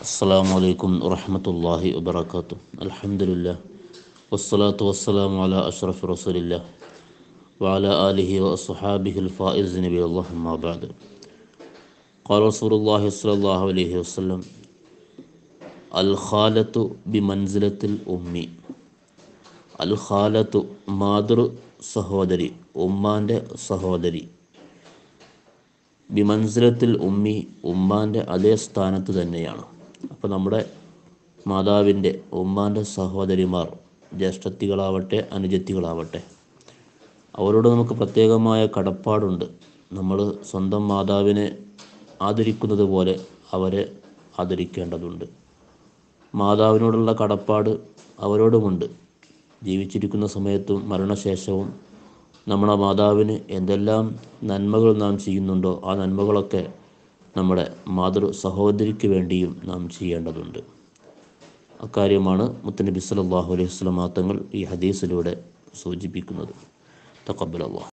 السلام عليكم ورحمة الله وبركاته الحمد لله والصلاة والسلام على أشرف رسول الله وعلى آله وأصحابه الفائز نبي الله ما بعد قال رسول الله صلى الله عليه وسلم الخالة بمنزلة الأم الخالة മാതൃ സഹോദരി ഉമ്മാൻ്റെ സഹോദരി ബിമൻസിലത്തിൽ ഉമ്മി ഉമ്മാൻ്റെ അതേ സ്ഥാനത്ത് തന്നെയാണ് അപ്പോൾ നമ്മുടെ മാതാവിൻ്റെ ഉമ്മാൻ്റെ സഹോദരിമാർ ജ്യേഷ്ഠത്തികളാവട്ടെ അനുജത്തികളാവട്ടെ അവരോട് നമുക്ക് പ്രത്യേകമായ കടപ്പാടുണ്ട് നമ്മൾ സ്വന്തം മാതാവിനെ ആദരിക്കുന്നത് പോലെ അവരെ ആദരിക്കേണ്ടതുണ്ട് മാതാവിനോടുള്ള കടപ്പാട് അവരോടുമുണ്ട് ജീവിച്ചിരിക്കുന്ന സമയത്തും മരണശേഷവും നമ്മുടെ മാതാവിന് എന്തെല്ലാം നന്മകൾ നാം ചെയ്യുന്നുണ്ടോ ആ നന്മകളൊക്കെ നമ്മുടെ മാതൃ സഹോദരിക്ക് വേണ്ടിയും നാം ചെയ്യേണ്ടതുണ്ട് അക്കാര്യമാണ് മുത്തനബി സല്ലല്ലാഹു അലൈഹി വസല്ലം തങ്ങൾ ഈ ഹദീസിലൂടെ സൂചിപ്പിക്കുന്നത് തക്കബൽ അള്ളാഹ്